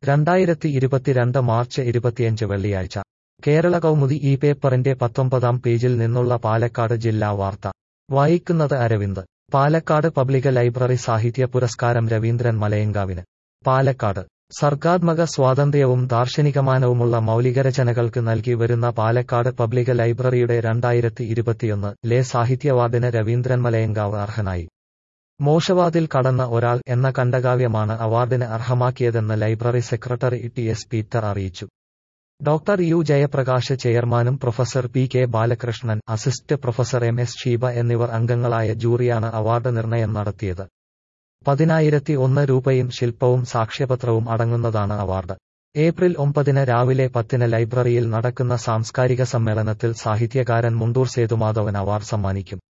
രണ്ടായിരത്തി ഇരുപത്തിരണ്ട് മാർച്ച് ഇരുപത്തിയഞ്ച് വെള്ളിയാഴ്ച കേരള കൗമുദി ഈ പേപ്പറിന്റെ പത്തൊമ്പതാം പേജിൽ നിന്നുള്ള പാലക്കാട് ജില്ലാ വാർത്ത വായിക്കുന്നത് അരവിന്ദ് പാലക്കാട് പബ്ലിക് ലൈബ്രറി സാഹിത്യ പുരസ്കാരം രവീന്ദ്രൻ മലയങ്കാവിന് പാലക്കാട് സർഗാത്മക സ്വാതന്ത്ര്യവും ദാർശനികമാനവുമുള്ള മൗലികരചനകൾക്ക് നൽകി വരുന്ന പാലക്കാട് പബ്ലിക് ലൈബ്രറിയുടെ രണ്ടായിരത്തി ഇരുപത്തിയൊന്ന് ലെ സാഹിത്യ അവാർഡിന് രവീന്ദ്രൻ മലയങ്കാവ് അർഹനായി മോശവാതിൽ കടന്ന ഒരാൾ എന്ന കണ്ടകാവ്യമാണ് അവാർഡിന് അർഹമാക്കിയതെന്ന് library secretary T S Peter അറിയിച്ചു ഡോക്ടർ യു ജയപ്രകാശ് ചെയർമാനും professor P K Balakrishnan assist professor M S Sheeba എന്നിവർ അംഗങ്ങളായ ജൂറിയാണ് അവാർഡ് നിർണയം നടത്തിയത് പതിനായിരത്തി ഒന്ന് രൂപയും ശില്പവും സാക്ഷ്യപത്രവും അടങ്ങുന്നതാണ് അവാർഡ് ഏപ്രിൽ ഒമ്പതിന് രാവിലെ പത്തിന് ലൈബ്രറിയിൽ നടക്കുന്ന സാംസ്കാരിക സമ്മേളനത്തിൽ സാഹിത്യകാരൻ മുണ്ടൂർ സേതുമാധവൻ അവാർഡ് സമ്മാനിക്കും